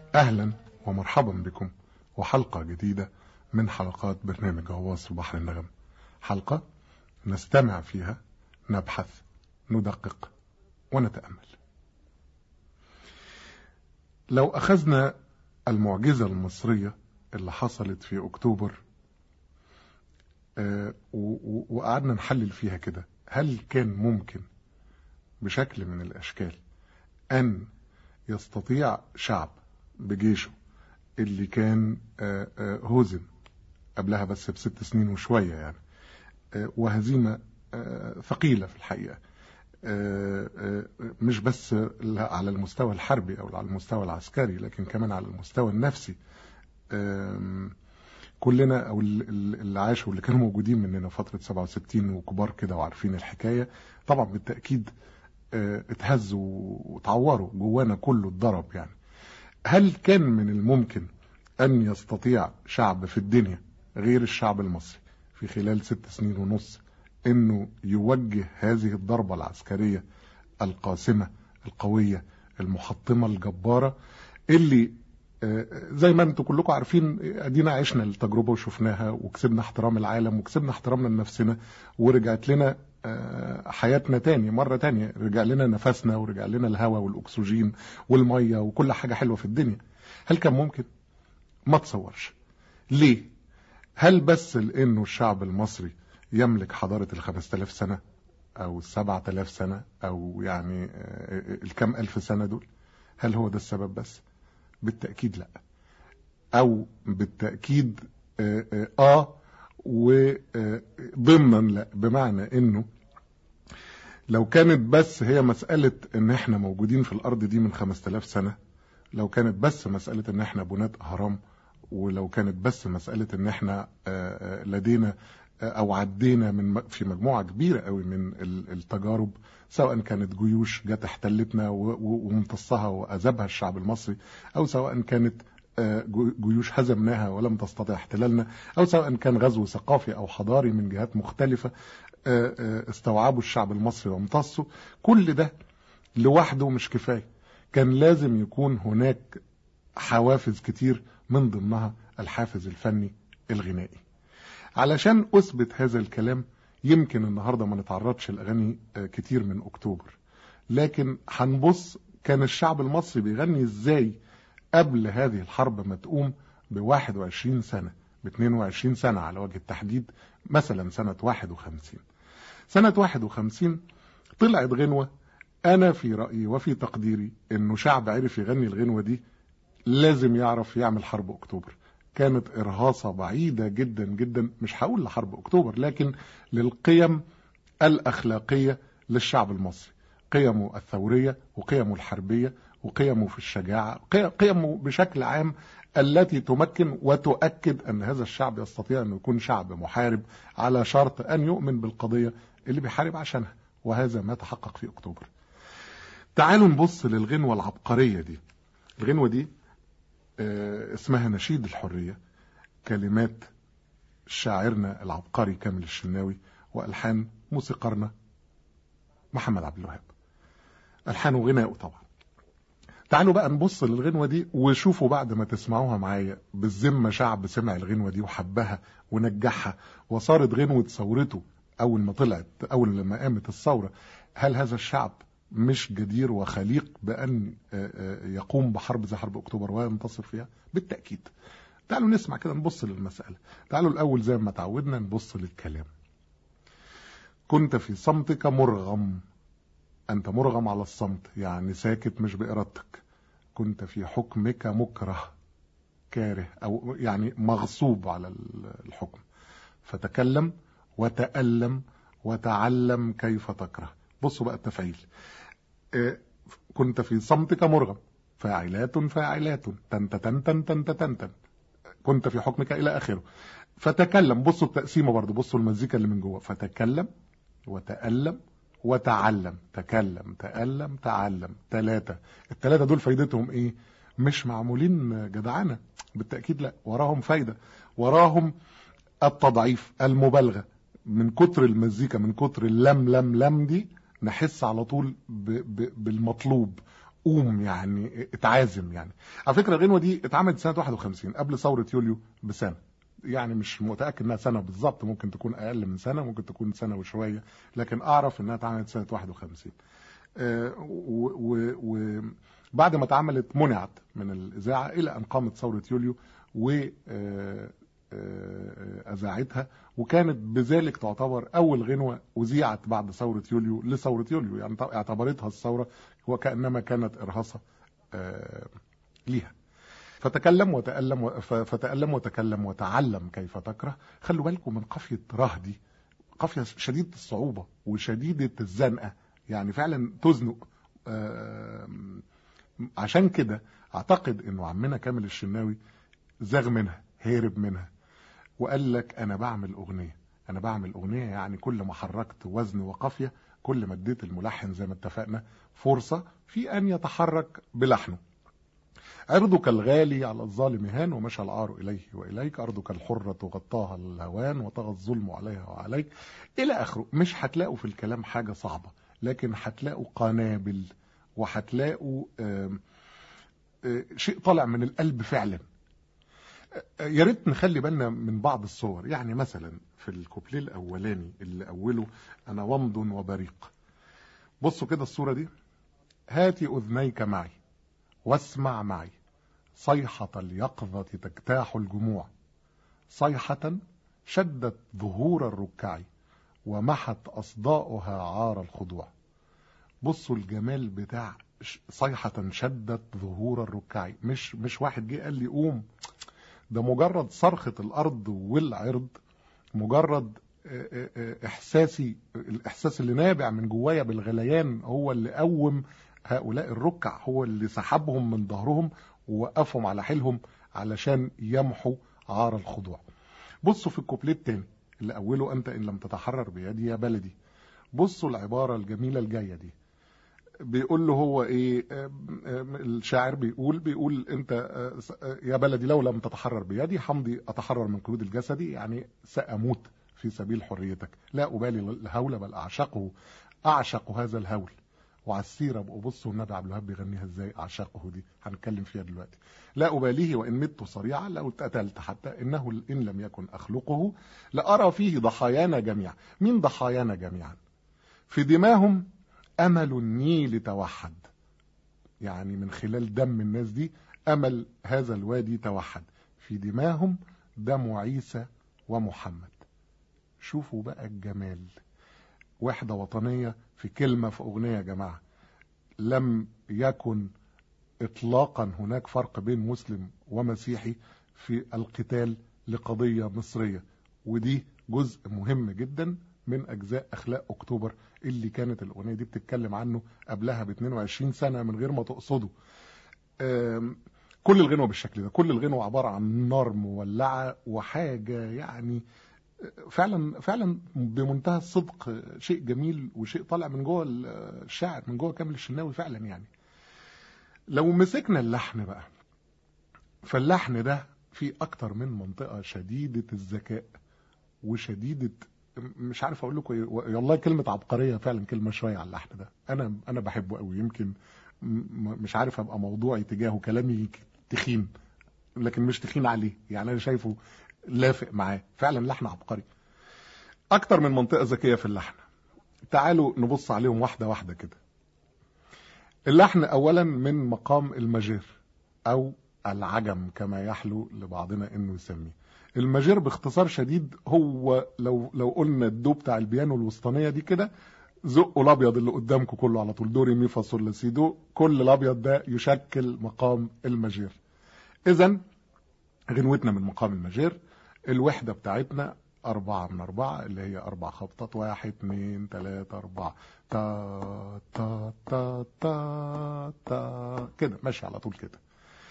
أهلا ومرحبا بكم وحلقة جديدة من حلقات برنامج غواص في بحر النغم حلقة نستمع فيها نبحث ندقق ونتأمل لو أخذنا المعجزة المصرية اللي حصلت في أكتوبر آه، و- و- وقعدنا نحلل فيها كده هل كان ممكن بشكل من الأشكال أن يستطيع شعب بجيشه اللي كان آه، آه، هزم قبلها بس بست سنين وشوية يعني آه، وهزيمة آه، ثقيلة في الحقيقة آه، آه، مش بس لا على المستوى الحربي أو على المستوى العسكري لكن كمان على المستوى النفسي آم، كلنا أو ال- ال- اللي عاشوا واللي كانوا موجودين مننا فترة 67 وكبار كده وعارفين الحكاية طبعا بالتأكيد آه، اتهزوا وتعوروا جوانا كله اتضرب يعني هل كان من الممكن أن يستطيع شعب في الدنيا غير الشعب المصري في خلال ست سنين ونص أنه يوجه هذه الضربة العسكرية القاسمة القوية المحطمة الجبارة اللي آه، زي ما انتم كلكم عارفين ادينا عشنا التجربه وشفناها وكسبنا احترام العالم وكسبنا احترامنا لنفسنا ورجعت لنا آه، حياتنا تاني مرة تانية رجع لنا نفسنا ورجع لنا الهواء والأكسجين والمية وكل حاجة حلوة في الدنيا هل كان ممكن؟ ما تصورش ليه؟ هل بس لأنه الشعب المصري يملك حضارة الخمس تلاف سنة أو السبع تلاف سنة أو يعني آه، الكم ألف سنة دول هل هو ده السبب بس؟ بالتأكيد لا أو بالتأكيد آه, آه, آه وضمنا لا بمعنى انه لو كانت بس هي مسألة ان احنا موجودين في الارض دي من 5000 سنة لو كانت بس مسألة ان احنا بنات اهرام ولو كانت بس مسألة ان احنا آه، آه، لدينا آه، او عدينا من م- في مجموعة كبيرة قوي من ال- التجارب سواء كانت جيوش جت احتلتنا و- و- وامتصها واذابها الشعب المصري او سواء كانت آه، جو- جيوش هزمناها ولم تستطع احتلالنا او سواء كان غزو ثقافي او حضاري من جهات مختلفة آه، آه، استوعبوا الشعب المصري وامتصوا كل ده لوحده مش كفاية كان لازم يكون هناك حوافز كتير من ضمنها الحافز الفني الغنائي علشان أثبت هذا الكلام يمكن النهاردة ما نتعرضش لأغاني آه، كتير من أكتوبر لكن هنبص كان الشعب المصري بيغني ازاي قبل هذه الحرب ما تقوم ب 21 سنة ب 22 سنة على وجه التحديد مثلا سنة 51 سنة 51 طلعت غنوة أنا في رأيي وفي تقديري إنه شعب عرف يغني الغنوة دي لازم يعرف يعمل حرب أكتوبر كانت إرهاصة بعيدة جدا جدا مش هقول لحرب أكتوبر لكن للقيم الأخلاقية للشعب المصري قيمه الثورية وقيمه الحربية وقيمه في الشجاعة قي- قيمه بشكل عام التي تمكن وتؤكد أن هذا الشعب يستطيع أن يكون شعب محارب على شرط أن يؤمن بالقضية اللي بيحارب عشانها وهذا ما تحقق في أكتوبر تعالوا نبص للغنوة العبقرية دي الغنوة دي آه، اسمها نشيد الحرية كلمات شاعرنا العبقري كامل الشناوي وألحان موسيقارنا محمد عبد الوهاب ألحان وغناء طبعا تعالوا بقى نبص للغنوة دي وشوفوا بعد ما تسمعوها معايا بالذمة شعب سمع الغنوة دي وحبها ونجحها وصارت غنوة ثورته أول ما طلعت أول لما قامت الثورة هل هذا الشعب مش جدير وخليق بأن آه، آه، يقوم بحرب زي حرب أكتوبر وينتصر فيها بالتأكيد تعالوا نسمع كده نبص للمسألة تعالوا الأول زي ما تعودنا نبص للكلام كنت في صمتك مرغم أنت مرغم على الصمت يعني ساكت مش بإرادتك كنت في حكمك مكره كاره أو يعني مغصوب على الحكم فتكلم وتألم وتعلم كيف تكره بصوا بقى التفعيل آه، كنت في صمتك مرغم فاعلات فاعلات تنت تن تن تنت تن تن كنت في حكمك إلى آخره فتكلم بصوا التقسيمة برضه بصوا المزيكا اللي من جوه فتكلم وتألم وتعلم تكلم تألم تعلم ثلاثة الثلاثة دول فايدتهم ايه مش معمولين جدعانة بالتأكيد لا وراهم فايدة وراهم التضعيف المبالغة من كتر المزيكا من كتر اللم لم لم دي نحس على طول ب ب بالمطلوب قوم يعني اتعازم يعني على فكره الغنوه دي اتعملت سنه 51 قبل ثوره يوليو بسنه يعني مش متاكد انها سنه بالظبط ممكن تكون اقل من سنه ممكن تكون سنه وشويه لكن اعرف انها اتعملت سنه 51 آه، وبعد ما اتعملت منعت من الاذاعه الى ان قامت ثوره يوليو و آه، آه، اذاعتها وكانت بذلك تعتبر اول غنوه اذيعت بعد ثوره يوليو لثوره يوليو يعني اعتبرتها الثوره وكانما كانت ارهاصه ليها فتكلم وتألم فتألم وتكلم وتعلم كيف تكره خلوا بالكم من قافية راه دي قافية شديدة الصعوبة وشديدة الزنقة يعني فعلا تزنق عشان كده اعتقد انه عمنا كامل الشناوي زاغ منها هيرب منها وقال لك انا بعمل اغنية انا بعمل اغنية يعني كل ما حركت وزن وقافية كل ما اديت الملحن زي ما اتفقنا فرصة في ان يتحرك بلحنه عرضك الغالي على الظالم هان ومشى العار إليه وإليك أرضك الحرة غطاها الهوان وطغى الظلم عليها وعليك إلى آخره مش هتلاقوا في الكلام حاجة صعبة لكن هتلاقوا قنابل وهتلاقوا شيء طالع من القلب فعلا يا ريت نخلي بالنا من بعض الصور يعني مثلا في الكوبليه الاولاني اللي اوله انا ومض وبريق بصوا كده الصوره دي هاتي اذنيك معي واسمع معي صيحة اليقظة تجتاح الجموع صيحة شدت ظهور الركع ومحت أصداؤها عار الخضوع بصوا الجمال بتاع صيحة شدت ظهور الركع مش مش واحد جه قال لي قوم ده مجرد صرخة الأرض والعرض مجرد إحساسي الإحساس اللي نابع من جوايا بالغليان هو اللي قوم هؤلاء الركع هو اللي سحبهم من ظهرهم ووقفهم على حيلهم علشان يمحوا عار الخضوع بصوا في الكوبليه التاني اللي أوله أنت إن لم تتحرر بيدي يا بلدي بصوا العبارة الجميلة الجاية دي بيقول له هو ايه الشاعر بيقول بيقول انت يا بلدي لو لم تتحرر بيدي حمضي اتحرر من قيود الجسد يعني ساموت في سبيل حريتك لا ابالي الهول بل اعشقه اعشق هذا الهول وعلى السيرة بقوا بصوا النبي عبد الوهاب بيغنيها ازاي اعشقه دي هنتكلم فيها دلوقتي لا أباليه وإن مت صريعا لو اتقتلت حتى إنه إن لم يكن أخلقه لأرى فيه ضحايانا جميعا مين ضحايانا جميعا في دماهم أمل النيل توحد يعني من خلال دم الناس دي أمل هذا الوادي توحد في دماهم دم عيسى ومحمد شوفوا بقى الجمال وحدة وطنية في كلمة في أغنية يا جماعة لم يكن إطلاقا هناك فرق بين مسلم ومسيحي في القتال لقضية مصرية ودي جزء مهم جدا من أجزاء أخلاق أكتوبر اللي كانت الأغنية دي بتتكلم عنه قبلها ب 22 سنة من غير ما تقصده كل الغنوة بالشكل ده كل الغنوة عبارة عن نار مولعة وحاجة يعني فعلا فعلا بمنتهى الصدق شيء جميل وشيء طالع من جوه الشاعر من جوه كامل الشناوي فعلا يعني لو مسكنا اللحن بقى فاللحن ده فيه اكتر من منطقة شديدة الذكاء وشديدة مش عارف اقول لكم والله كلمة عبقرية فعلا كلمة شوية على اللحن ده انا انا بحبه قوي يمكن مش عارف ابقى موضوعي تجاهه كلامي تخين لكن مش تخين عليه يعني انا شايفه لافق معاه فعلا لحن عبقري اكتر من منطقة ذكية في اللحن تعالوا نبص عليهم واحدة واحدة كده اللحن اولا من مقام المجير او العجم كما يحلو لبعضنا انه يسميه المجير باختصار شديد هو لو لو قلنا الدو بتاع البيانو الوسطانيه دي كده زقوا الابيض اللي قدامكم كله على طول دوري مي فا صول لا سي دو كل الابيض ده يشكل مقام المجير اذا غنوتنا من مقام المجير الوحدة بتاعتنا أربعة من أربعة اللي هي أربع خبطات واحد اتنين تلاتة أربعة تا تا تا تا تا كده ماشي على طول كده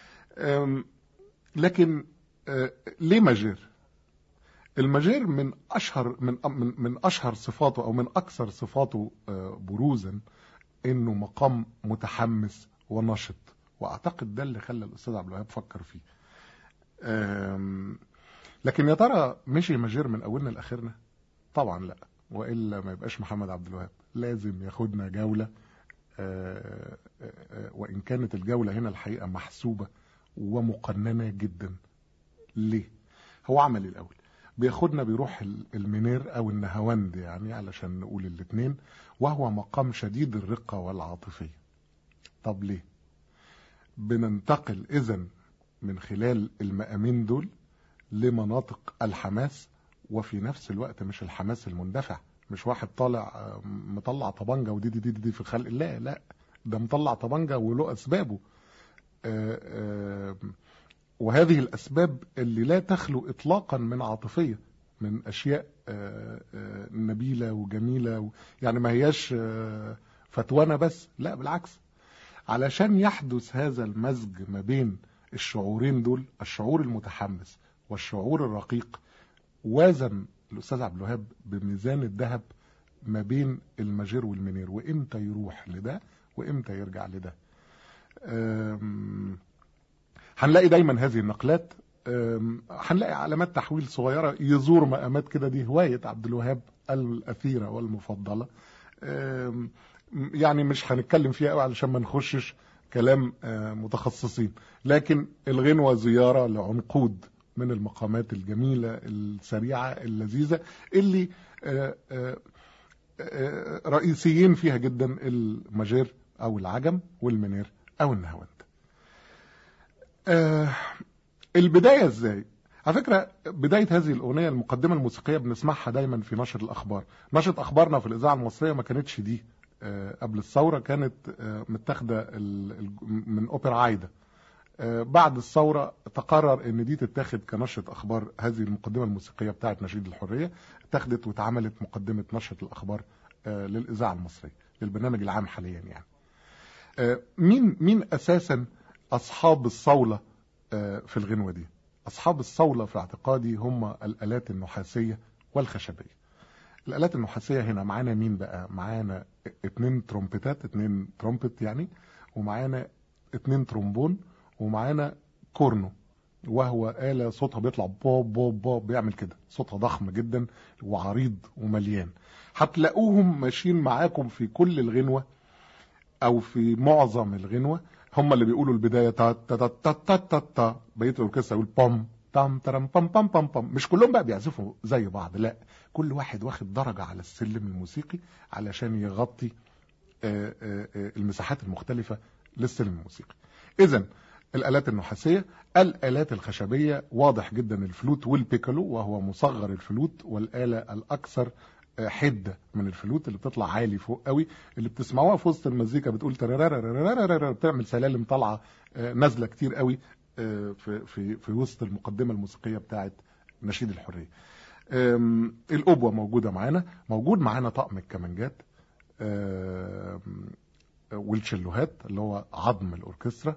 لكن ليه ماجير الماجير من أشهر من من من أشهر صفاته أو من أكثر صفاته بروزا إنه مقام متحمس ونشط وأعتقد ده اللي خلى الأستاذ عبد الوهاب فكر فيه لكن يا ترى مشي ماجير من اولنا لاخرنا طبعا لا والا ما يبقاش محمد عبد الوهاب لازم ياخدنا جوله آه، آه، وإن كانت الجولة هنا الحقيقة محسوبة ومقننة جدا ليه هو عمل إيه الأول بياخدنا بيروح ال- المنير أو النهاوند يعني علشان نقول الاتنين وهو مقام شديد الرقة والعاطفية طب ليه بننتقل إذن من خلال المقامين دول لمناطق الحماس وفي نفس الوقت مش الحماس المندفع مش واحد طالع آه، مطلع طبنجة ودي دي دي, دي في خلق الله لا ده مطلع طبنجة وله أسبابه آه، آه، وهذه الأسباب اللي لا تخلو إطلاقا من عاطفية من أشياء آه، آه، نبيلة وجميلة و... يعني ما هياش آه، فتوانة بس لا بالعكس علشان يحدث هذا المزج ما بين الشعورين دول الشعور المتحمس والشعور الرقيق وازن الأستاذ عبد الوهاب بميزان الذهب ما بين المجير والمنير وإمتى يروح لده وإمتى يرجع لده أم، هنلاقي دايما هذه النقلات أم، هنلاقي علامات تحويل صغيرة يزور مقامات كده دي هواية عبد الوهاب الأثيرة والمفضلة أم، يعني مش هنتكلم فيها قوي علشان ما نخشش كلام آه، متخصصين لكن الغنوة زيارة لعنقود من المقامات الجميلة السريعة اللذيذة اللي آه، آه، آه، رئيسيين فيها جدا المجير او العجم والمنير او النهاوند آه، البداية ازاي على فكرة بداية هذه الأغنية المقدمة الموسيقية بنسمعها دايما في نشر الأخبار نشرة أخبارنا في الإذاعة المصرية ما كانتش دي آه، قبل الثورة كانت آه، متاخدة ال- ال- من أوبرا عايدة آه، بعد الثورة تقرر ان دي تتاخد كنشرة اخبار هذه المقدمة الموسيقية بتاعت نشيد الحرية اتاخدت واتعملت مقدمة نشرة الاخبار آه، للاذاعة المصرية للبرنامج العام حاليا يعني آه، مين مين اساسا اصحاب الصولة آه، في الغنوة دي اصحاب الصولة في اعتقادي هم الالات النحاسية والخشبية الالات النحاسية هنا معانا مين بقى معانا اتنين ترومبتات اتنين ترومبت يعني ومعانا اتنين ترومبون ومعانا كورنو وهو آلة صوتها بيطلع بوب بوب بوب بيعمل كده صوتها ضخم جدا وعريض ومليان هتلاقوهم ماشيين معاكم في كل الغنوة او في معظم الغنوة هم اللي بيقولوا البداية تا تا تا تا تا تا, تا. بقية الأوركسترا يقول بام تام ترام بام بام بام بام مش كلهم بقى بيعزفوا زي بعض لا كل واحد واخد درجة على السلم الموسيقي علشان يغطي آه، آه، آه، المساحات المختلفة للسلم الموسيقي اذا الآلات النحاسية الآلات الخشبية واضح جدا الفلوت والبيكولو وهو مصغر الفلوت والآلة الأكثر آه، حدة من الفلوت اللي بتطلع عالي فوق قوي اللي بتسمعوها في وسط المزيكا بتقول ترارارارارارارارا، بتعمل سلالم طالعة آه، نازلة كتير قوي آه، في في في وسط المقدمة الموسيقية بتاعت نشيد الحرية آم، الأبوة موجودة معانا موجود معانا طقم الكمانجات آم، والشلوهات اللي هو عظم الأوركسترا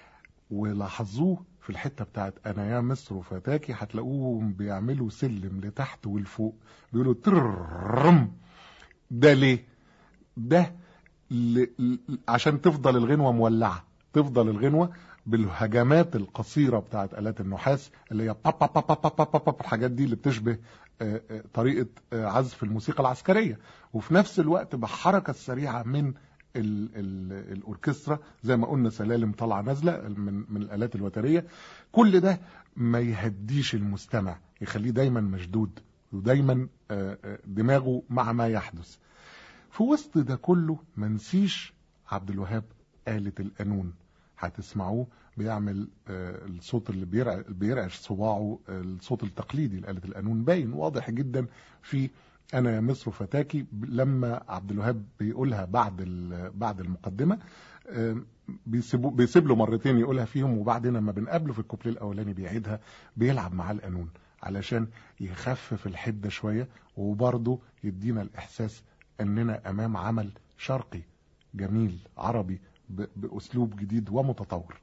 ولاحظوه في الحتة بتاعت أنا يا مصر وفتاكي هتلاقوهم بيعملوا سلم لتحت ولفوق بيقولوا ترم ده ليه؟ ده ل... ل... عشان تفضل الغنوة مولعة تفضل الغنوة بالهجمات القصيرة بتاعت آلات النحاس اللي هي با با با با با با با با الحاجات دي اللي بتشبه آه، آه، طريقة آه، عزف الموسيقى العسكرية وفي نفس الوقت بالحركة السريعة من ال ال الاوركسترا زي ما قلنا سلالم طالعه نازله من من الالات الوتريه كل ده ما يهديش المستمع يخليه دايما مشدود ودايما آه، آه، دماغه مع ما يحدث في وسط ده كله ما نسيش عبد الوهاب آلة القانون هتسمعوه بيعمل آه، الصوت اللي بيرع- بيرعش صباعه آه، الصوت التقليدي لآلة القانون باين واضح جدا في انا يا مصر فتاكي ب- لما عبد الوهاب بيقولها بعد ال- بعد المقدمه آه، بيسيبوا بيسيب له مرتين يقولها فيهم وبعدين لما بنقابله في الكوبليه الاولاني بيعيدها بيلعب معاه القانون علشان يخفف الحده شويه وبرضه يدينا الاحساس اننا امام عمل شرقي جميل عربي ب- باسلوب جديد ومتطور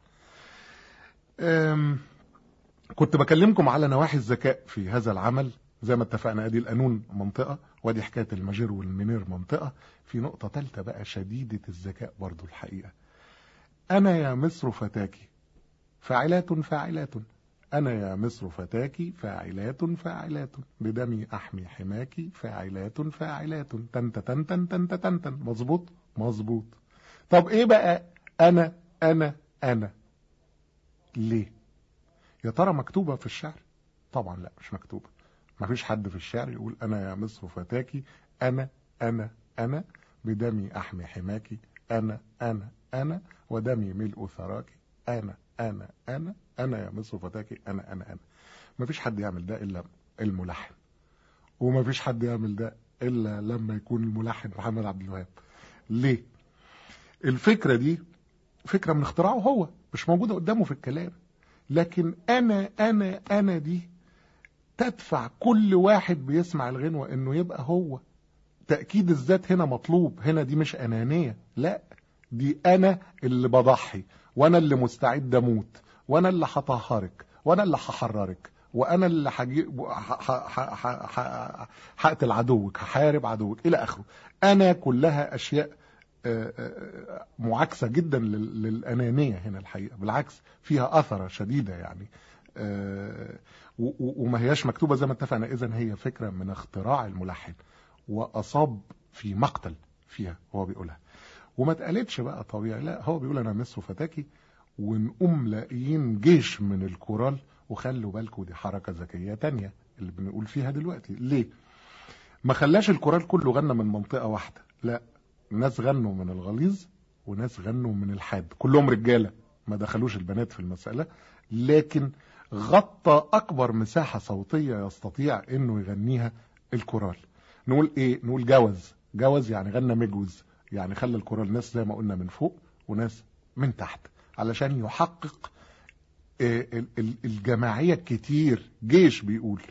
أم، كنت بكلمكم على نواحي الذكاء في هذا العمل زي ما اتفقنا ادي القانون منطقة وادي حكاية المجير والمنير منطقة في نقطة تالتة بقى شديدة الذكاء برضو الحقيقة انا يا مصر فتاكي فاعلات فاعلات انا يا مصر فتاكي فاعلات فاعلات بدمي احمي حماكي فاعلات فاعلات تنت تنتن تنت تنتن مظبوط مظبوط طب ايه بقى انا انا انا ليه يا ترى مكتوبة في الشعر طبعا لا مش مكتوبة ما فيش حد في الشعر يقول انا يا مصر فتاكي انا انا انا بدمي احمي حماكي انا انا انا ودمي ملء ثراك انا انا انا انا يا مصر فتاكي انا انا انا ما فيش حد يعمل ده الا الملحن وما فيش حد يعمل ده الا لما يكون الملحن محمد عبد الوهاب ليه الفكره دي فكره من اختراعه هو مش موجوده قدامه في الكلام لكن انا انا انا دي تدفع كل واحد بيسمع الغنوه انه يبقى هو تاكيد الذات هنا مطلوب هنا دي مش انانيه لا دي انا اللي بضحي وانا اللي مستعد اموت وانا اللي هطهرك وانا اللي هحررك وانا اللي هجيب هقتل عدوك هحارب عدوك الى اخره انا كلها اشياء معاكسه جدا للانانيه هنا الحقيقه بالعكس فيها اثره شديده يعني وما هياش مكتوبه زي ما اتفقنا اذا هي فكره من اختراع الملحن واصاب في مقتل فيها هو بيقولها وما اتقالتش بقى طبيعي لا هو بيقول انا مصر فتاكي ونقوم لاقيين جيش من الكورال وخلوا بالكم دي حركه ذكيه تانية اللي بنقول فيها دلوقتي ليه ما خلاش الكورال كله غنى من منطقه واحده لا ناس غنوا من الغليظ وناس غنوا من الحاد كلهم رجاله ما دخلوش البنات في المساله لكن غطى اكبر مساحه صوتيه يستطيع انه يغنيها الكورال نقول ايه نقول جوز جوز يعني غنى مجوز يعني خلى الكورال ناس زي ما قلنا من فوق وناس من تحت علشان يحقق الجماعيه الكتير جيش بيقول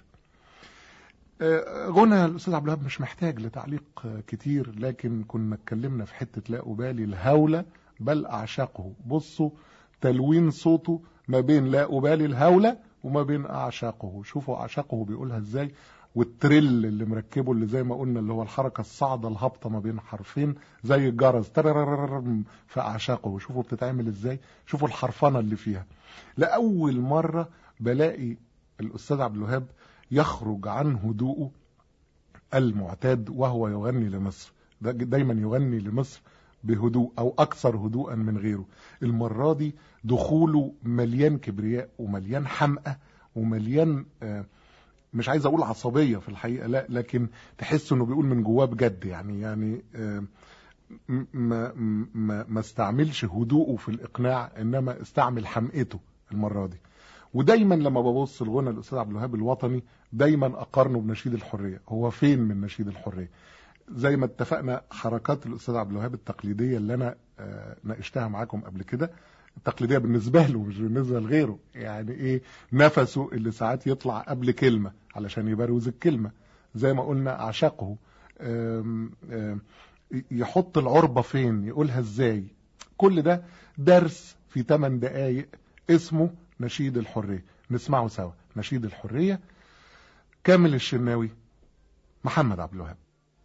غنى الاستاذ عبد الوهاب مش محتاج لتعليق كتير لكن كنا اتكلمنا في حته لا ابالي الهوله بل اعشقه بصوا تلوين صوته ما بين لا ابالي الهوله وما بين اعشقه شوفوا اعشقه بيقولها ازاي والتريل اللي مركبه اللي زي ما قلنا اللي هو الحركه الصاعده الهابطه ما بين حرفين زي الجرس في اعشقه شوفوا بتتعمل ازاي شوفوا الحرفنه اللي فيها لاول مره بلاقي الاستاذ عبد الوهاب يخرج عن هدوءه المعتاد وهو يغني لمصر دايما يغني لمصر بهدوء او اكثر هدوءا من غيره المره دي دخوله مليان كبرياء ومليان حمقى ومليان مش عايز اقول عصبيه في الحقيقه لا لكن تحس انه بيقول من جواه بجد يعني يعني ما ما ما استعملش هدوءه في الاقناع انما استعمل حمقته المره دي ودايما لما ببص لغنى الاستاذ عبد الوهاب الوطني دايما اقارنه بنشيد الحريه هو فين من نشيد الحريه زي ما اتفقنا حركات الاستاذ عبد الوهاب التقليديه اللي انا ناقشتها معاكم قبل كده التقليديه بالنسبه له مش بالنسبه لغيره يعني ايه نفسه اللي ساعات يطلع قبل كلمه علشان يبروز الكلمه زي ما قلنا اعشقه آم آم يحط العربه فين يقولها ازاي كل ده درس في 8 دقائق اسمه نشيد الحريه نسمعه سوا نشيد الحريه كامل الشناوي محمد عبد الوهاب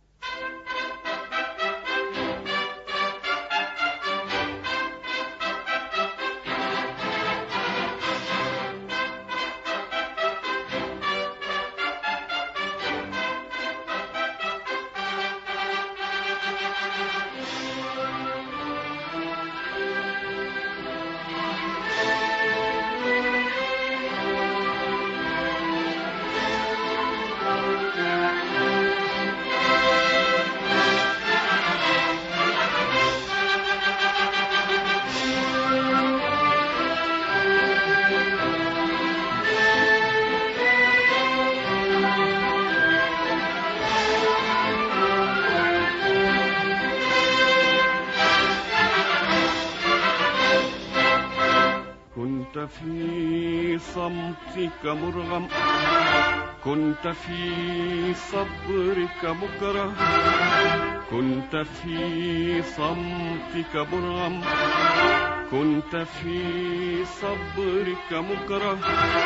في صمتك مرغم كنت في صبرك مكره كنت في صمتك مرغم كنت في صبرك مكره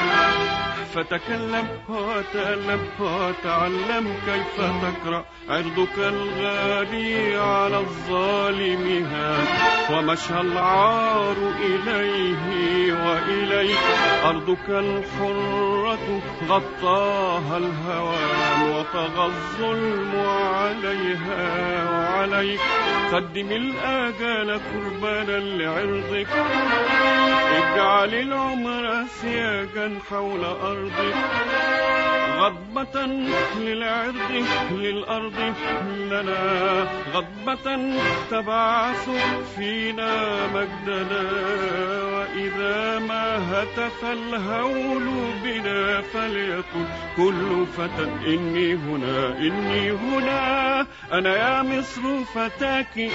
فتكلم وتألم وتعلم كيف تكره عرضك الغالي على الظالم هان ومشى العار إليه وإليك أرضك الحرة غطاها الهوان وطغى الظلم عليها وعليك قدم الآجال قربانا لعرضك اجعل العمر سياجا حول أرضك غضبة للعرض للأرض لنا غضبة تبعث فينا مجدنا وإذا ما هتف الهول بنا فليقل كل فتى إني هنا إني هنا أنا يا مصر فتاك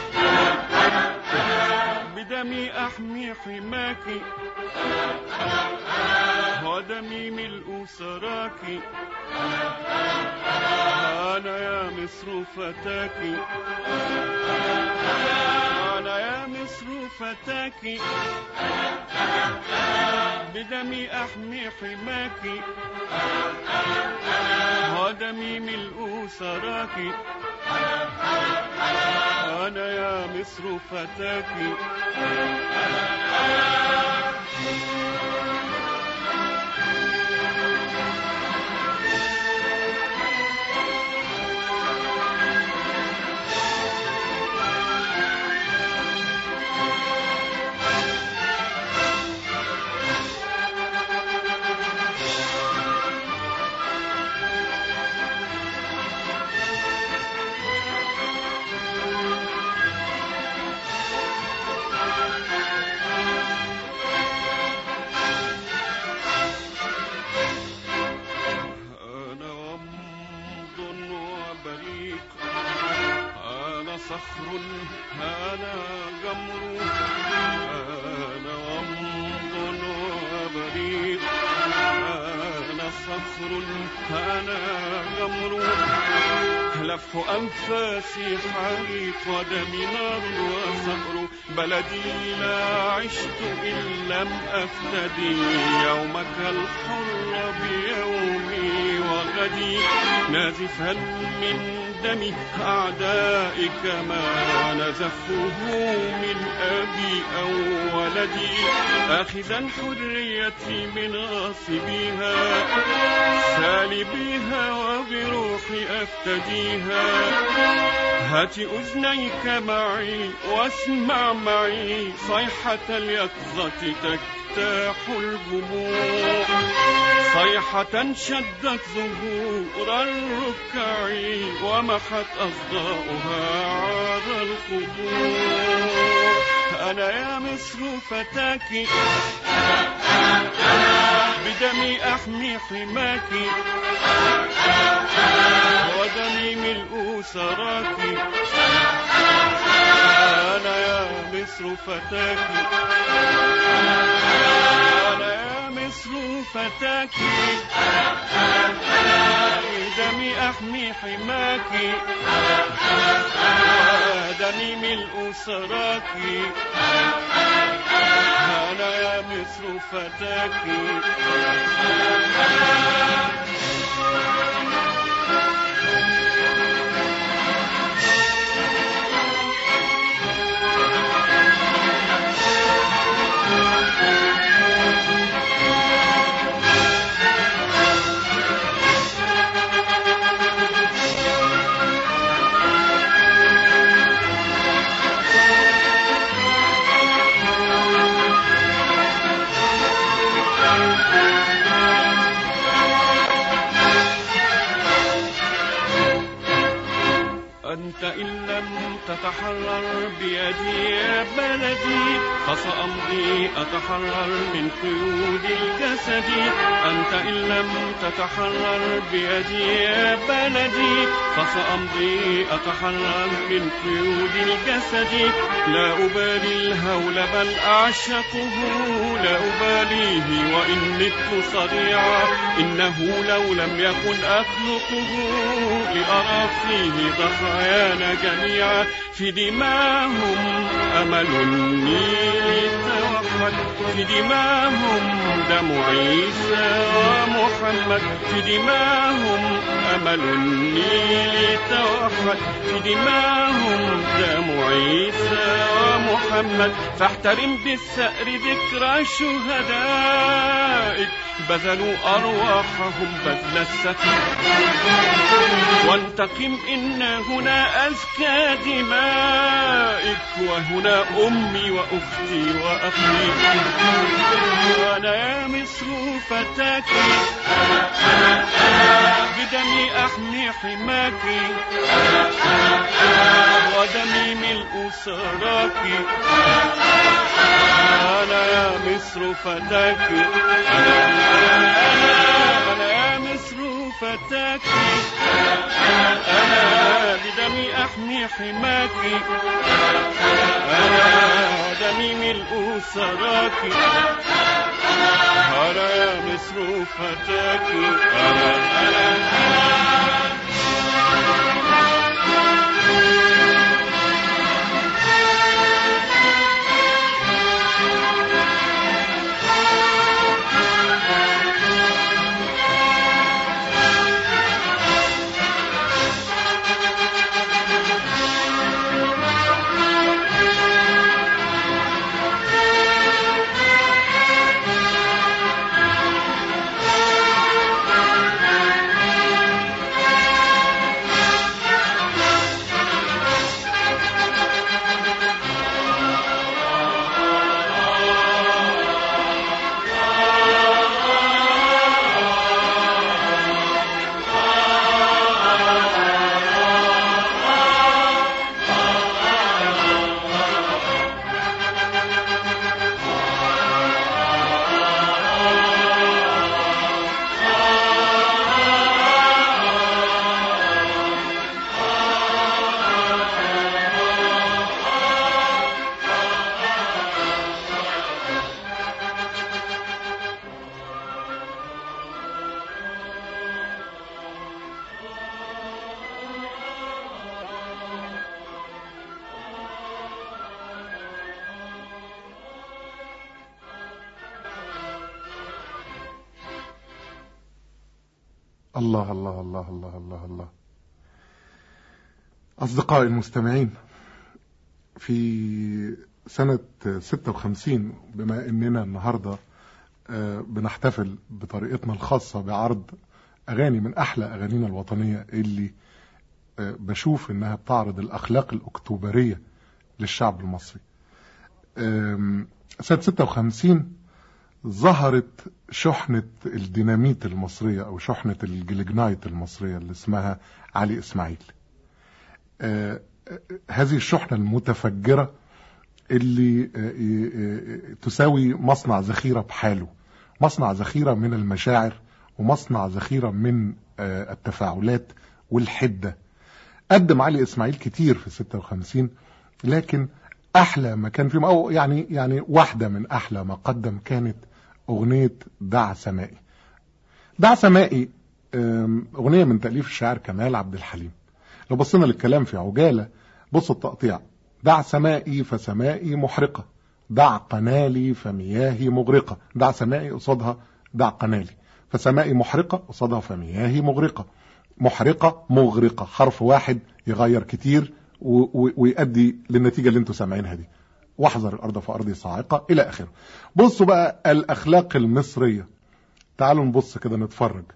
بدمي أحمي حماك ودمي ملء سراك أنا يا مصر فتاك أنا يا مصر فتاك بدمي أحمي حماك ودمي ملء سراك أنا يا مصر فتاك أنا ومض وبريق أنا صخر أنا جمر أنا ومض وبريق أنا صخر أنا جمر لف أنفاسي حريق ودمي نار وصخر بلدي لا عشت إن لم أفتدي يومك الحر بيومي وغدي نازفا من دم أعدائك ما نزفه من أبي أو ولدي آخذا حريتي من غاصبيها سالبيها وبروحي أفتديها هات أذنيك معي واسمع معي صيحة اليقظة تجتاح الجموع صيحة شدت ظهور الركع ومحت أصداؤها عار الخضوع أنا يا مصر فتاك بدمي أحمي حماك ودمي ملء سراك أنا يا مصر فتاك أنا يا مصر فتاك دمي أحمي حماك دمي ملء سراك أنا يا مصر فتاك أنت إن لم تتحرر بيدي يا بلدي فسأمضي أتحرر من قيود الجسد أنت إن لم تتحرر بيدي يا بلدي فسأمضي أتحرر من قيود الجسد لا أبالي الهول بل أعشقه لا أباليه وإن مت صريعا إنه لو لم يكن أخلقه لأرى فيه ضحايا محيانا جميعا في دماهم أمل النيل توحد في دماهم دم عيسى ومحمد في دماهم أمل النيل توحد في دماهم دم عيسى ومحمد فاحترم بالثأر ذكرى شهدائك بذلوا أرواحهم بذل السفر وانتقم إن هنا أزكى دمائك وهنا أمي وأختي وأخي وأنا يا مصر فتاك بدمي أحمي حماك ودمي ملء سراك أنا يا مصر فتاك أنا يا مصر فتاك أنا بدمي أحمي حماك أنا دمي ملء سراك أنا يا مصر فتاك أنا أنا أنا الله الله الله الله الله الله أصدقائي المستمعين في سنة 56 بما أننا النهاردة آه، بنحتفل بطريقتنا الخاصة بعرض أغاني من أحلى أغانينا الوطنية اللي آه، بشوف إنها بتعرض الأخلاق الأكتوبرية للشعب المصري آم، سنة 56 ظهرت شحنة الديناميت المصرية أو شحنة الجليجنايت المصرية اللي اسمها علي إسماعيل آه، آه، هذه الشحنة المتفجرة اللي آه، آه، آه، تساوي مصنع ذخيرة بحاله مصنع ذخيرة من المشاعر ومصنع ذخيرة من آه، التفاعلات والحدة قدم علي إسماعيل كتير في 56 لكن أحلى ما كان فيهم أو يعني يعني واحدة من أحلى ما قدم كانت أغنية دع سمائي دع سمائي آم، أغنية من تأليف الشاعر كمال عبد الحليم لو بصينا للكلام في عجالة بصوا التقطيع دع سمائي فسمائي محرقة دع قنالي فمياهي مغرقة دع سمائي قصادها دع قنالي فسمائي محرقة قصادها فمياهي مغرقة محرقة مغرقة حرف واحد يغير كتير و- و- ويؤدي للنتيجة اللي انتوا سامعينها دي واحذر الأرض فأرضي صاعقة إلى آخره بصوا بقى الأخلاق المصرية تعالوا نبص كده نتفرج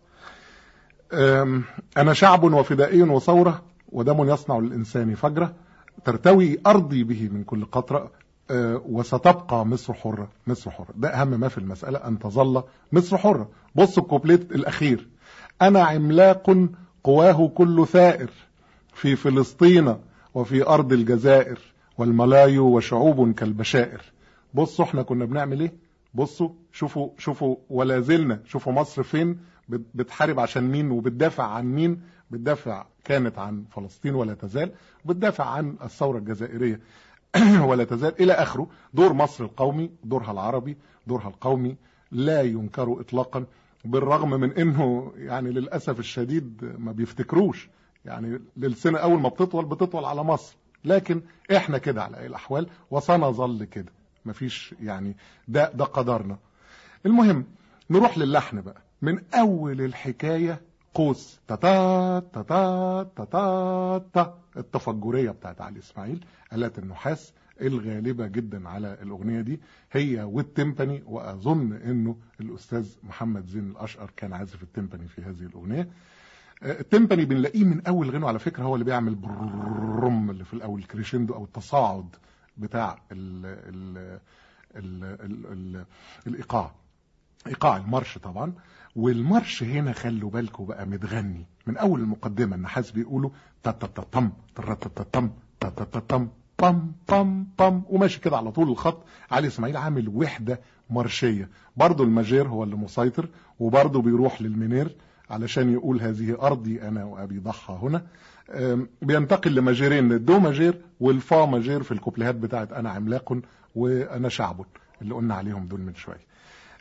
أم، أنا شعب وفدائي وثورة ودم يصنع للإنسان فجرة ترتوي أرضي به من كل قطرة أه، وستبقى مصر حرة مصر حرة ده أهم ما في المسألة أن تظل مصر حرة بص الكوبليت الأخير أنا عملاق قواه كل ثائر في فلسطين وفي أرض الجزائر والملايو وشعوب كالبشائر بصوا احنا كنا بنعمل ايه بصوا شوفوا شوفوا ولا زلنا شوفوا مصر فين بت- بتحارب عشان مين وبتدافع عن مين بتدافع كانت عن فلسطين ولا تزال وبتدافع عن الثورة الجزائرية ولا تزال إلى آخره دور مصر القومي دورها العربي دورها القومي لا ينكر إطلاقا بالرغم من أنه يعني للأسف الشديد ما بيفتكروش يعني للسنة أول ما بتطول بتطول على مصر لكن احنا كده على أي الأحوال وسنظل كده مفيش يعني ده ده قدرنا المهم نروح للحن بقى من أول الحكاية قوس تتا تتا تتا تا التفجرية بتاعت علي إسماعيل آلات النحاس الغالبة جدا على الأغنية دي هي والتيمباني وأظن أنه الأستاذ محمد زين الأشقر كان عازف التيمباني في هذه الأغنية التيمباني بنلاقيه من أول غنو على فكرة هو اللي بيعمل برم اللي في الأول الكريشندو أو التصاعد بتاع ال ال ال ال ال الإيقاع إيقاع المارش طبعا والمارش هنا خلوا بالكم بقى متغني من أول المقدمة النحاس بيقولوا تتتتم ترتتتم تتتتم بام بام بام وماشي كده على طول الخط علي اسماعيل عامل وحده مارشيه برضه الماجير هو اللي مسيطر وبرضه بيروح للمنير علشان يقول هذه ارضي انا وابي ضحى هنا بينتقل لماجيرين الدو ماجير والفا ماجير في الكوبليهات بتاعت انا عملاق وانا شعب اللي قلنا عليهم دول من شويه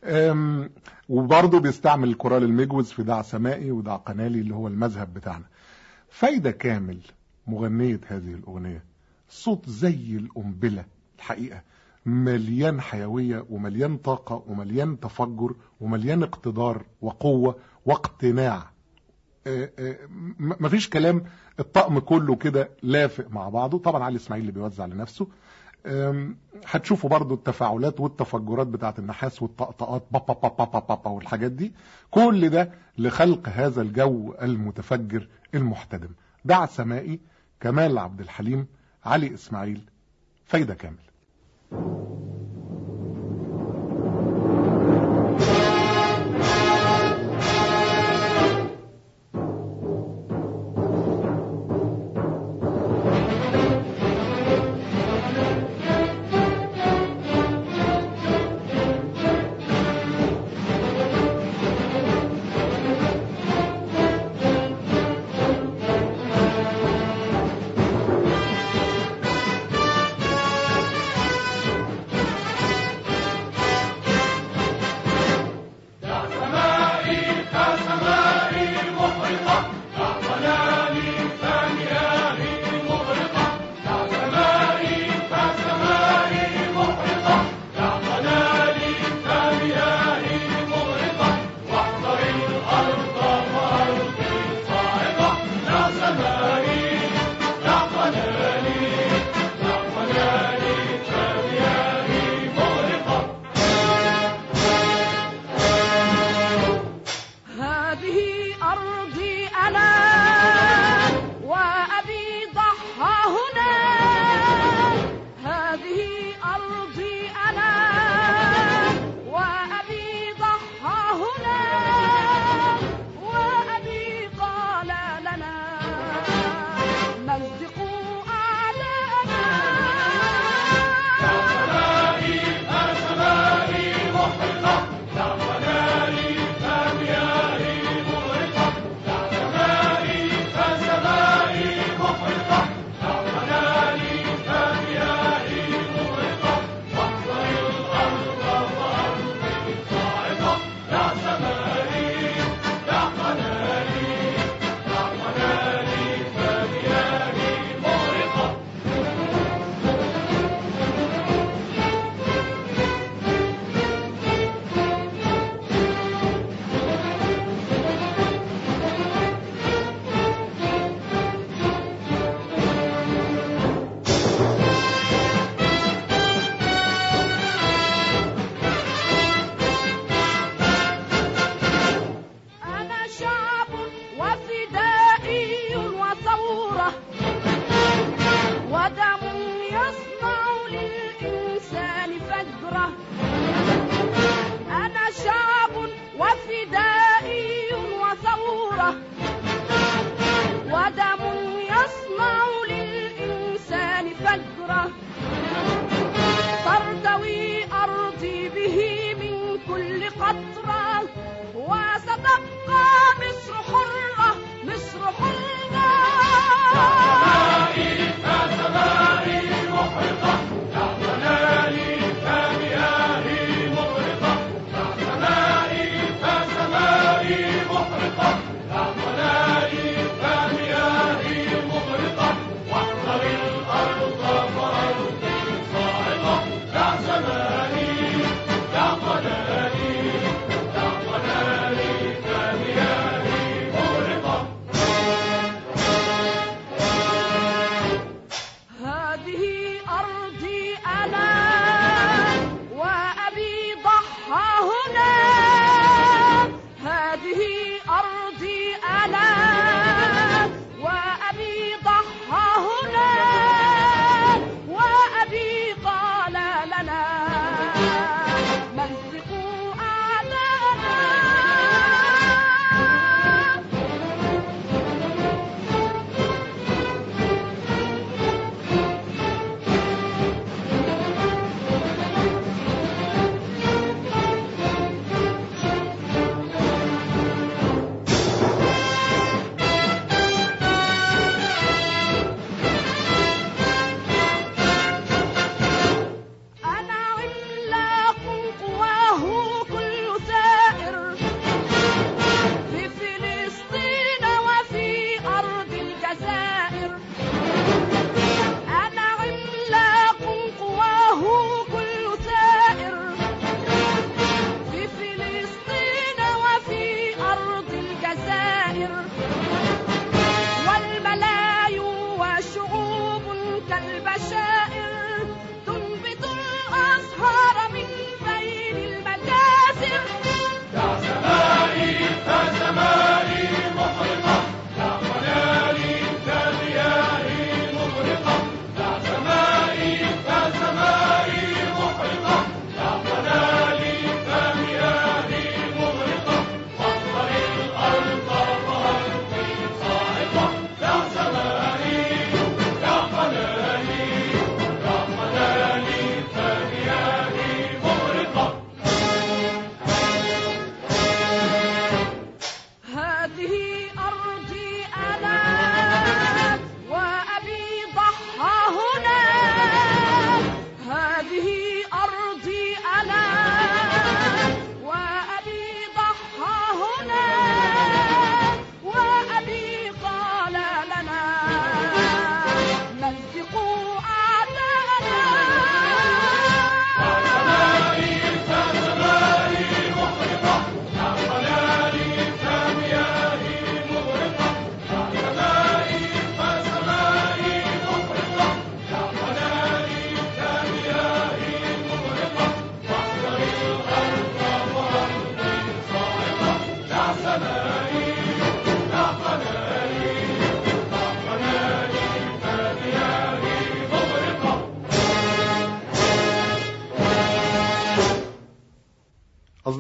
وبرضه بيستعمل الكورال المجوز في دع سمائي ودع قنالي اللي هو المذهب بتاعنا فايدة كامل مغنية هذه الأغنية صوت زي القنبلة الحقيقة مليان حيوية ومليان طاقة ومليان تفجر ومليان اقتدار وقوة واقتناع مفيش كلام الطقم كله كده لافق مع بعضه طبعا علي اسماعيل اللي بيوزع لنفسه هتشوفوا برضو التفاعلات والتفجرات بتاعت النحاس والطقطقات بابا بابا بابا بابا والحاجات دي كل ده لخلق هذا الجو المتفجر المحتدم دع سمائي كمال عبد الحليم علي اسماعيل فايدة كامل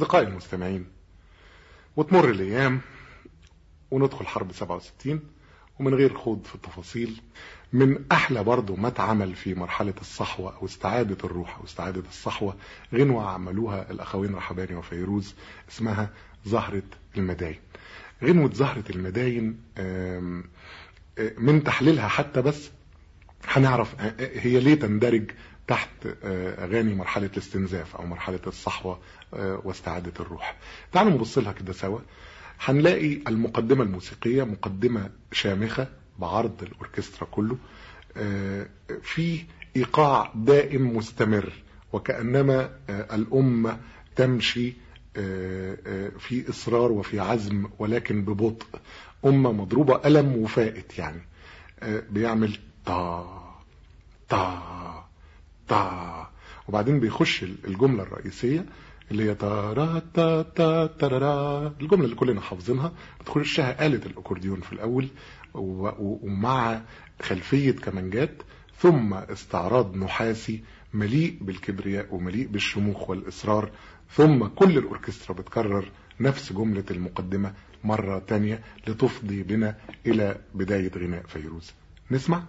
أصدقائي المستمعين وتمر الأيام وندخل حرب 67 ومن غير خوض في التفاصيل من أحلى برضو ما اتعمل في مرحلة الصحوة أو استعادة الروح أو استعادة الصحوة غنوة عملوها الأخوين رحباني وفيروز اسمها زهرة المداين غنوة زهرة المداين آم، آه، من تحليلها حتى بس هنعرف آه، آه، هي ليه تندرج تحت آه، أغاني مرحلة الاستنزاف أو مرحلة الصحوة آه، واستعادة الروح تعالوا نبص لها كده سوا هنلاقي المقدمة الموسيقية مقدمة شامخة بعرض الأوركسترا كله آه، في إيقاع دائم مستمر وكأنما آه، الأمة تمشي آه، آه، في إصرار وفي عزم ولكن ببطء أمة مضروبة ألم وفائت يعني آه، بيعمل تا تا تا وبعدين بيخش الجملة الرئيسية اللي هي تارا تا تا تارارا الجملة اللي كلنا حافظينها بتخشها آلة الأكورديون في الأول و- و- ومع خلفية كمانجات ثم استعراض نحاسي مليء بالكبرياء ومليء بالشموخ والإصرار ثم كل الأوركسترا بتكرر نفس جملة المقدمة مرة تانية لتفضي بنا إلى بداية غناء فيروز نسمع؟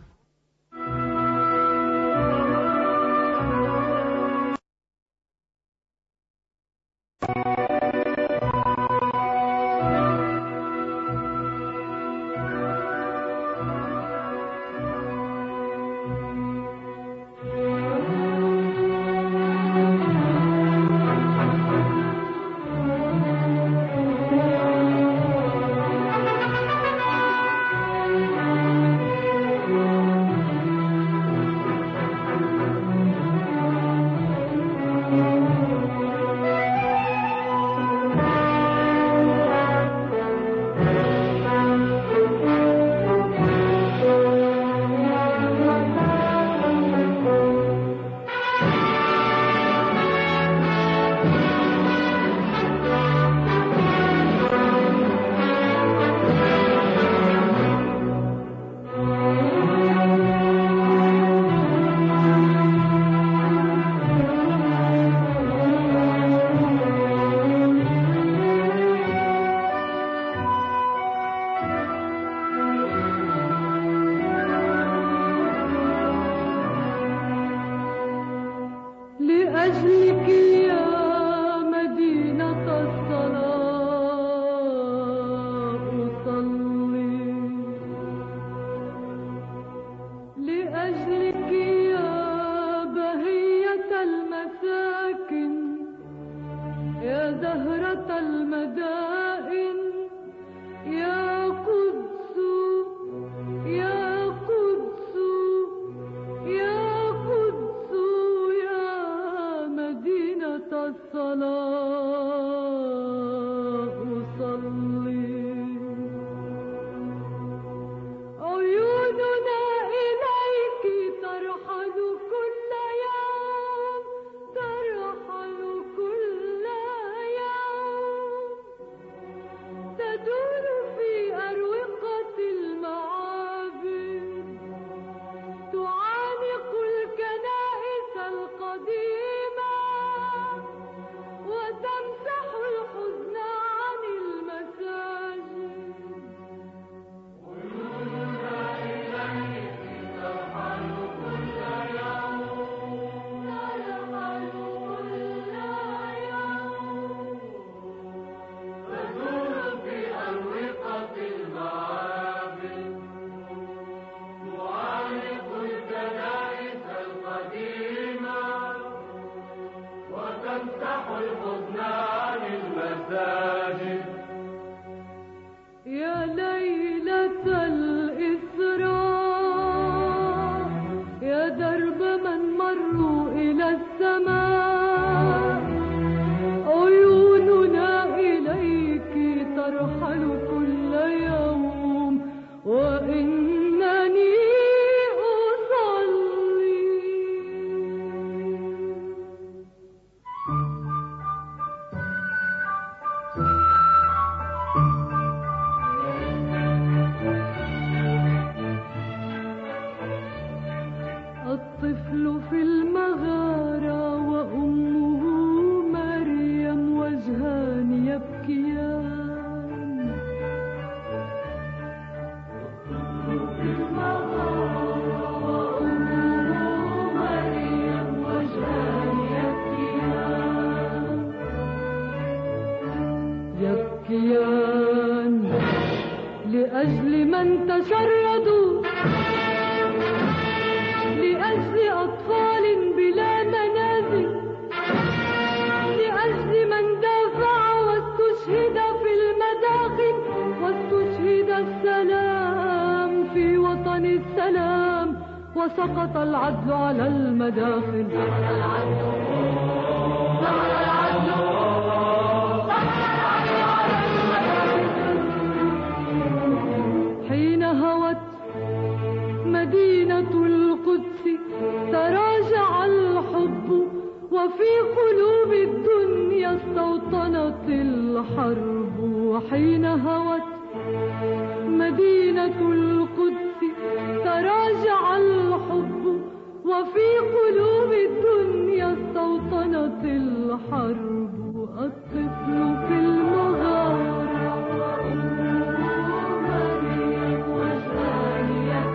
لأجلك يا مدينة الصلاة أصلي لأجلك يا بهية المساكن يا زهرة المدائن يا قدس يا قدس يا قدس يا مدينة الصلاة أصلي عيوننا إليك ترحل كل يوم ترحل كل يوم تدور في أروقة المعابد تعانق الكنائس القديمة وتمسح الحزن عن المساجد ترحل كل يوم تدور في أروقة المعابد تعانق الكنائس القديمة وتمسح الحزن عن المساجد يا ليلة الإسراء يا درب من مروا إلى السماء عيوننا إليك ترحل كل يوم وإنني أصلي الكيان لأجل من تشردوا لأجل أطفال بلا منازل لأجل من دافع واستشهد في المداخل واستشهد السلام في وطن السلام وسقط العدل على المداخل حين هوت مدينة القدس تراجع الحب وفي قلوب الدنيا استوطنت الحرب وحين هوت مدينة القدس تراجع الحب وفي قلوب الدنيا استوطنت الحرب الطفل في المغارة مريض وجهان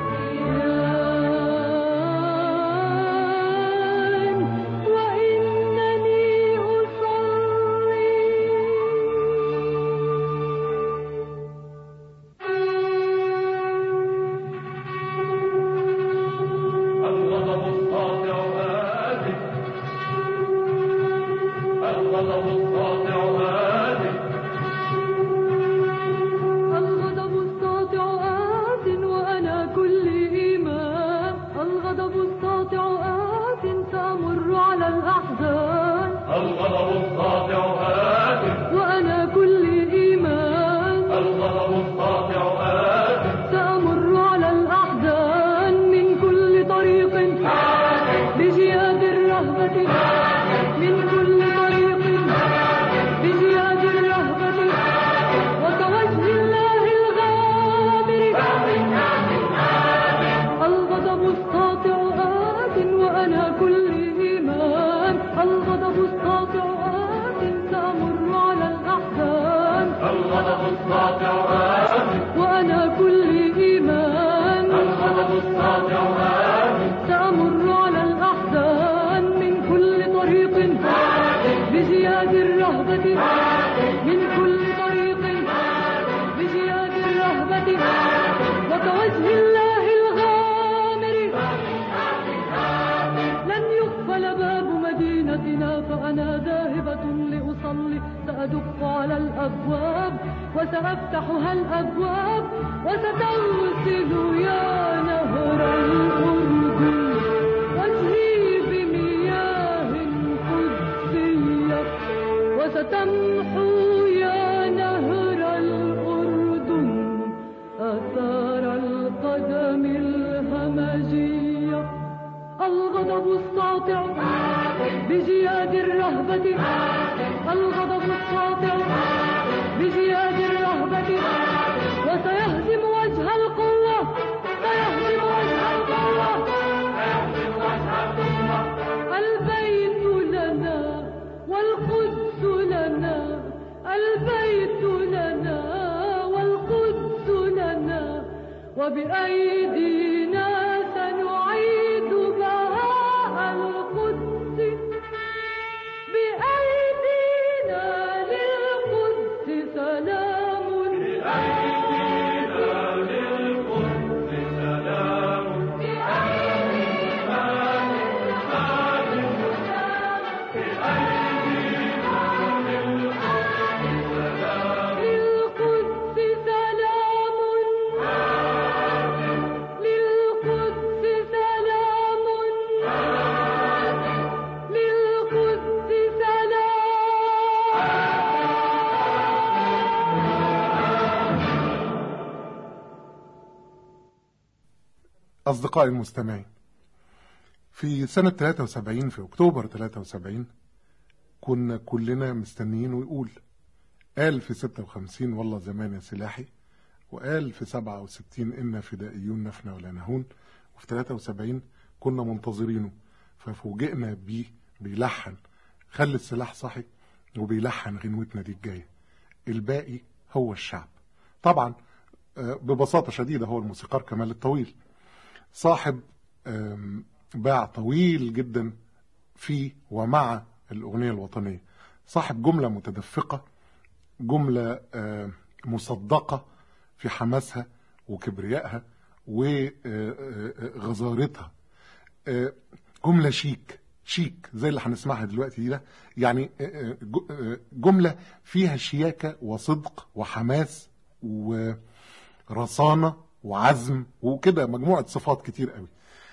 يبكيان وإنني أصلي الغضب الساطع آتٍ الغضب الساطع آتٍ الغضب الساطع آت وأنا كل إيمان الغضب الساطع آت سأمر على الأحزان الغضب الساطع آتٍ وأنا كل إيمان الغضب الساطع آتٍ سأمر على الأحزان من كل طريق بجياد الرهبة من كل طريق بجياد الرهبة وكوجه الله الغامر الغضب الساطع آت وأنا كل إيمان الغضب الساطع آت سأمر على الأحزان الغضب الساطع آتٍ وأنا كل إيمان الغضب الساطع آتٍ سأمر على الأحزان من كل طريق بزياد الرهبة من كل طريق بزياد الرهبة وكوجه الله الغامر لن يقفل باب مدينتنا فأنا ذاهبة لأصلي سأدق على الأبواب وسأفتحها الأبواب وستغسل يا نهر الأردن وجهي بمياه قدسية وستمحو يا نهر الأردن آثار القدم الهمجية الغضب الساطع بجياد الرهبة الغضب الساطع بجياد الرهبة وسيهزم وجه القوة سيهزم وجه القوة البيت لنا والقدس لنا البيت لنا والقدس لنا وبأيدينا سنعيد بهاء القدس بأيدينا للقدس سلام للقدس سلام للقدس سلام للقدس سلام أصدقائي المستمعين في سنة 73 في أكتوبر 73 كنا كلنا مستنيين ويقول قال في 56 والله زمان يا سلاحي وقال في 67 إنا فدائيون نفنى ولا نهون وفي 73 كنا منتظرينه ففوجئنا بيه بيلحن خلي السلاح صاحي وبيلحن غنوتنا دي الجاية الباقي هو الشعب طبعا آه، ببساطة شديدة هو الموسيقار كمال الطويل صاحب آم، باع طويل جدا في ومع الأغنية الوطنية صاحب جملة متدفقة جملة آه، مصدقة في حماسها وكبريائها وغزارتها آه، جملة شيك شيك زي اللي هنسمعها دلوقتي دي ده يعني آه، آه، ج- آه، جملة فيها شياكة وصدق وحماس ورصانة وعزم وكده مجموعة صفات كتير قوي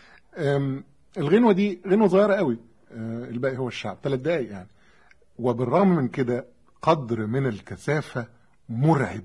أم، الغنوة دي غنوة صغيرة قوي أه، الباقي هو الشعب ثلاث دقايق يعني وبالرغم من كده قدر من الكثافة مرعب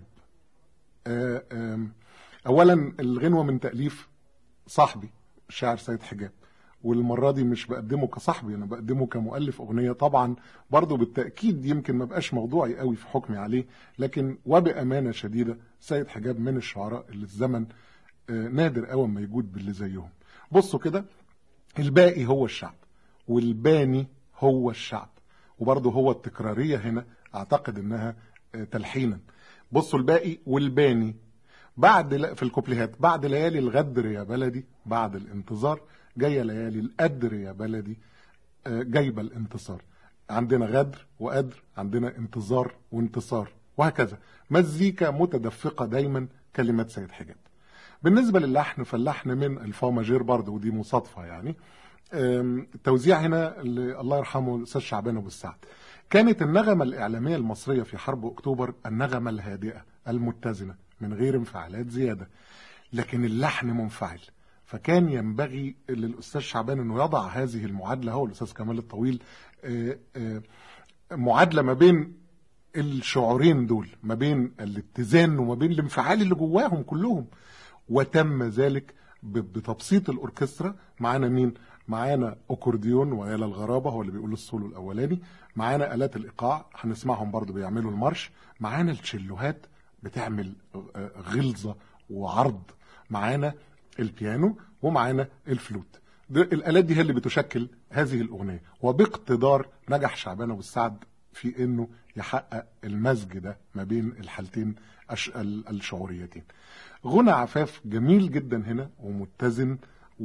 أه، أم، أولا الغنوة من تأليف صاحبي الشاعر سيد حجاب والمرة دي مش بقدمه كصاحبي أنا بقدمه كمؤلف أغنية طبعا برضه بالتأكيد يمكن ما بقاش موضوعي قوي في حكمي عليه لكن وبأمانة شديدة سيد حجاب من الشعراء اللي الزمن آه، نادر قوي ما يجود باللي زيهم بصوا كده الباقي هو الشعب والباني هو الشعب وبرضه هو التكرارية هنا أعتقد إنها آه، تلحينا بصوا الباقي والباني بعد ل- في الكوبليهات بعد ليالي الغدر يا بلدي بعد الانتظار جايه ليالي القدر يا بلدي آه، جايبه الانتصار عندنا غدر وقدر عندنا انتظار وانتصار وهكذا مزيكا متدفقه دايما كلمات سيد حجاب بالنسبه للحن فاللحن من الفا ماجير برضه ودي مصادفه يعني آم، التوزيع هنا اللي الله يرحمه الاستاذ شعبان ابو السعد كانت النغمه الاعلاميه المصريه في حرب اكتوبر النغمه الهادئه المتزنه من غير انفعالات زياده لكن اللحن منفعل فكان ينبغي للاستاذ شعبان انه يضع هذه المعادله هو الاستاذ كمال الطويل آه، آه، معادله ما بين الشعورين دول ما بين الاتزان وما بين الانفعال اللي جواهم كلهم وتم ذلك ب- بتبسيط الاوركسترا معانا مين معانا اكورديون وآلة الغرابة هو اللي بيقول السولو الاولاني معانا آلات الايقاع هنسمعهم برضو بيعملوا المارش معانا التشيلوهات بتعمل آه، غلظة وعرض معانا البيانو ومعانا الفلوت ده- الآلات دي هي اللي بتشكل هذه الأغنية وباقتدار نجح شعبان أبو السعد في انه يحقق المزج ده ما بين الحالتين الش- ال- الشعوريتين غنى عفاف جميل جدا هنا ومتزن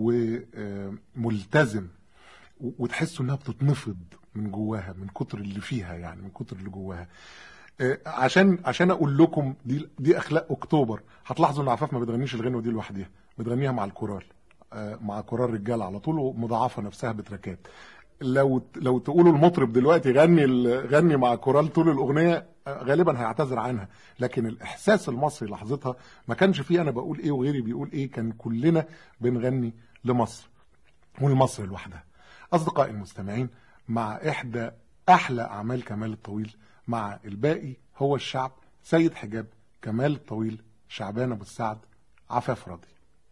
وملتزم وتحسوا انها بتتنفض من جواها من كتر اللي فيها يعني من كتر اللي جواها آه، عشان عشان اقول لكم دي دي اخلاق اكتوبر هتلاحظوا ان عفاف ما بتغنيش الغنوه دي لوحدها بتغنيها مع الكورال آه، مع كورال رجاله على طول ومضاعفه نفسها بتراكات لو لو تقولوا المطرب دلوقتي غني ال- غني مع كورال طول الاغنيه آه، غالبا هيعتذر عنها لكن الاحساس المصري لحظتها ما كانش فيه انا بقول ايه وغيري بيقول ايه كان كلنا بنغني لمصر ولمصر لوحدها أصدقائي المستمعين مع إحدى أحلى أعمال كمال الطويل مع الباقي هو الشعب سيد حجاب كمال الطويل شعبان أبو السعد عفاف راضي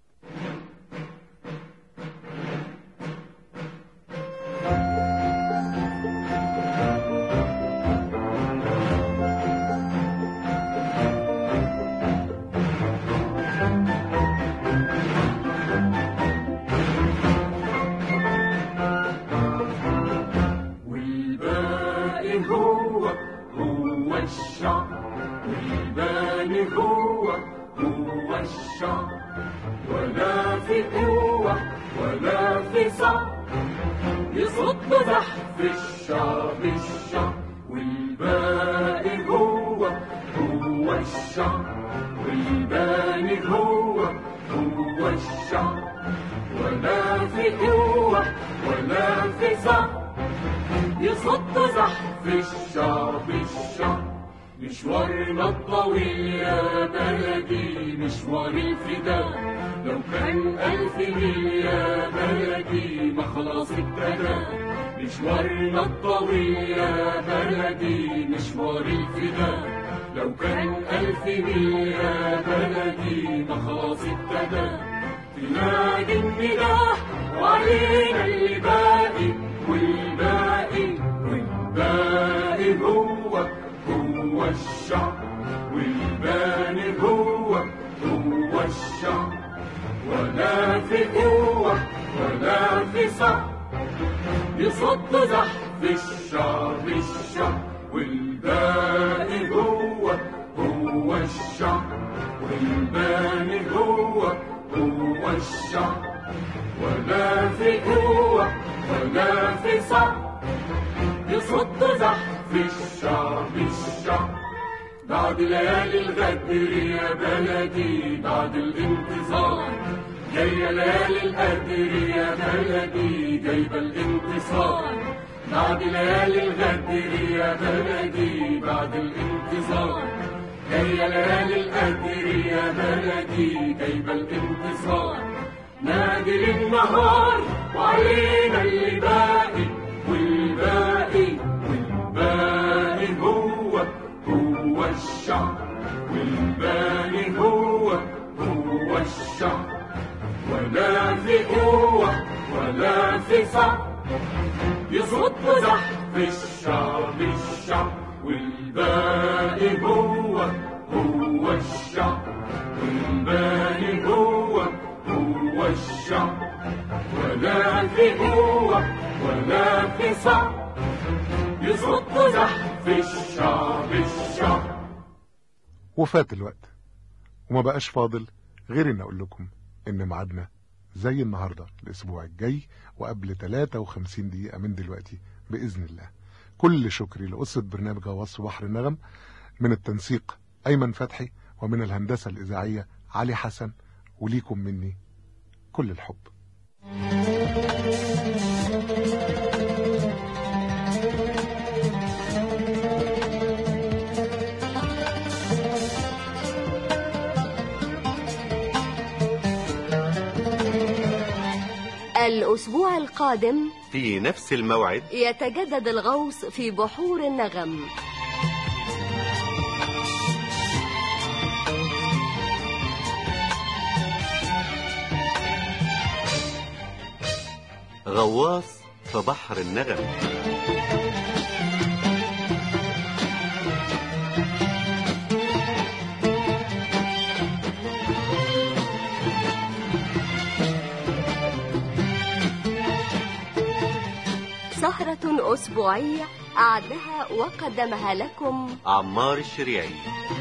والباقي هو هو الشعب والباقي هو هو الشعب ولا في قوة ولا في صعب يصد زحف الشعب الشعب والباقي هو هو الشعب والباقي هو هو الشعب ولا في قوة ولا في صعب يصد زحف الشعب الشعب مشوارنا الطويل يا بلدي مشوار الفداء لو كان ألف ميل يا بلدي ما خلاص ابتدى مشوارنا الطويل يا بلدي مشوار الفداء لو كان ألف ميل يا بلدي ما خلاص ابتدى تنادي النداء وعلينا اللي باقي والباقي والباقي هو هو الشعب والباقي هو هو الشعب ولا في قوة ولا في صعب يصد زحف الشعب الشعب والباقي هو هو الشعب والباقي هو هو الشعب ولا في قوة ولا في صعب يصد زحف الشعب الشعب بعد ليالي الغدر يا بلدي بعد الانتظار جاية ليالي القدر يا بلدي جايبة الانتصار بعد ليالي الغدر يا بلدي بعد الانتظار جاية ليالي القدر يا بلدي جايبة الانتصار نادي للنهار وعلينا اللي باقي والباقي والباقي هو هو الشعب والباقي هو هو الشعب ولا في قوة ولا في صعب يصد زحف الشعب الشعب والباقي هو هو الشعب والباقي هو هو الشعب ولا في قوة ولا في صعب يصد زحف الشعب الشعب وفات الوقت وما بقاش فاضل غير ان اقول لكم ان ميعادنا زي النهارده الاسبوع الجاي وقبل 53 دقيقه من دلوقتي باذن الله كل شكري لأسرة برنامج غواص بحر النغم من التنسيق أيمن فتحي ومن الهندسة الإذاعية علي حسن وليكم مني كل الحب الأسبوع القادم في نفس الموعد يتجدد الغوص في بحور النغم غواص في بحر النغم سهرة أسبوعية أعدها وقدمها لكم عمار الشريعي